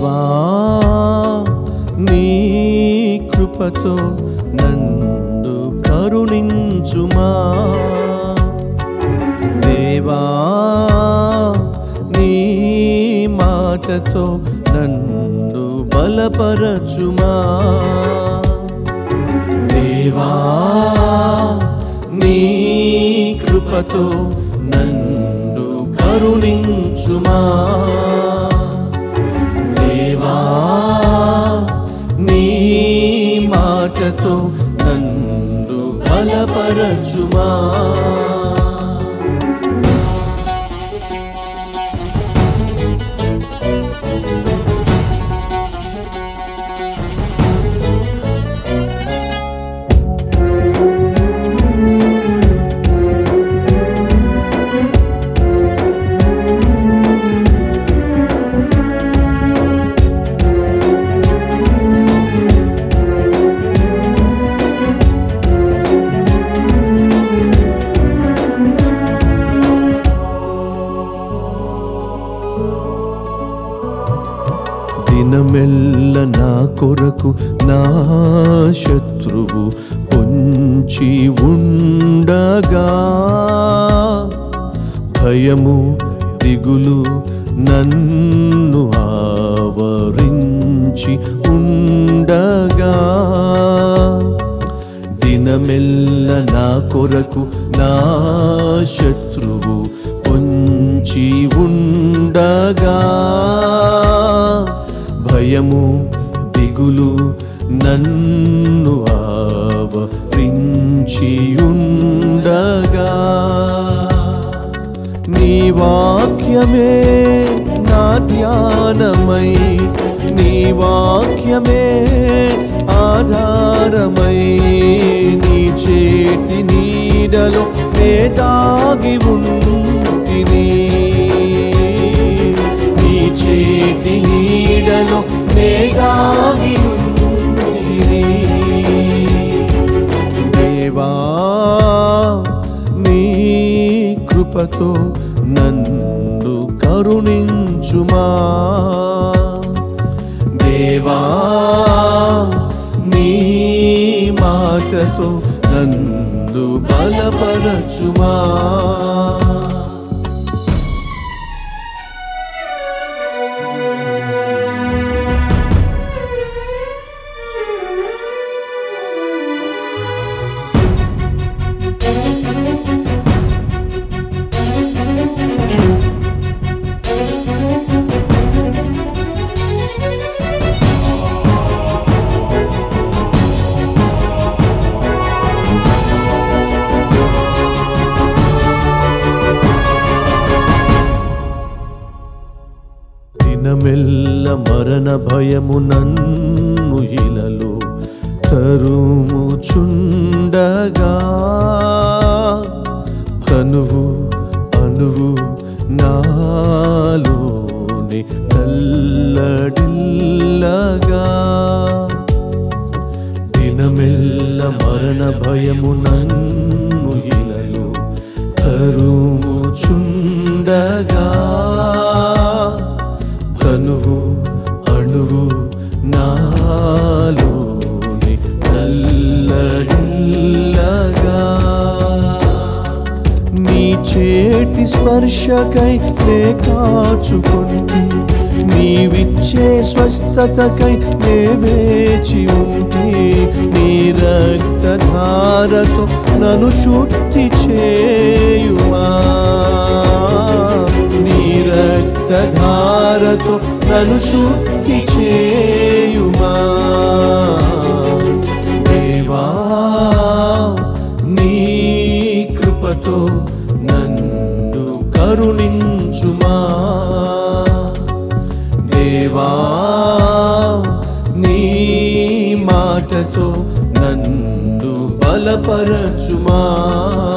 దేవా నీ కృపతో నన్ను కరుణించుమా దేవా నీ మాటతో నన్ను బలపరచుమా దేవా నీ కృపతో నన్ను కరుణించుమా దేవా నీ మాటతో నన్ను బలపరచుమా దినమెల్ల నా కొరకు నా శత్రువు పొంచి ఉండగా భయము దిగులు నన్ను ఆవరించి ఉండగా దినమెల్ల నా కొరకు నా శత్రువు పొంచి ఉండగా భయము దిగులు నన్ను ఆవరించి ఉండగా నీ వాక్యమే నా ధ్యానమై నీ వాక్యమే ఆధారమై నీ చేతి నీడలో నే దాగి ఉంటిని నీ చేతి నీడలో నే దాగి ఉంటిని దేవా నీ కృపతో నన్ను కరుణించుమా దేవా నీ మాటతో నన్ను బలపరచుమా దినమెల్ల మరణ భయము నన్ను ఇలలో తరుముచుండగా కనువు అనువు నాలోని నల్లడిల్లగా దినమెల్ల మరణ భయము నన్ను ఇలలో తరుముచుండగా కనువు అణువు నాలోని నల్లడిల్లగా నీ చేతి స్పర్శకై నే కాచుకుంటి నీవిచ్చే స్వస్థతకై నే వేచి ఉంటి నీ రక్తధారతో నన్ను శుద్ధి చేయుమా నీ రక్తధారతో నన్ను శుద్ధి చేయుమా దేవా నీ కృపతో నన్ను కరుణించుమా దేవా నీ మాటతో నన్ను బలపరచుమా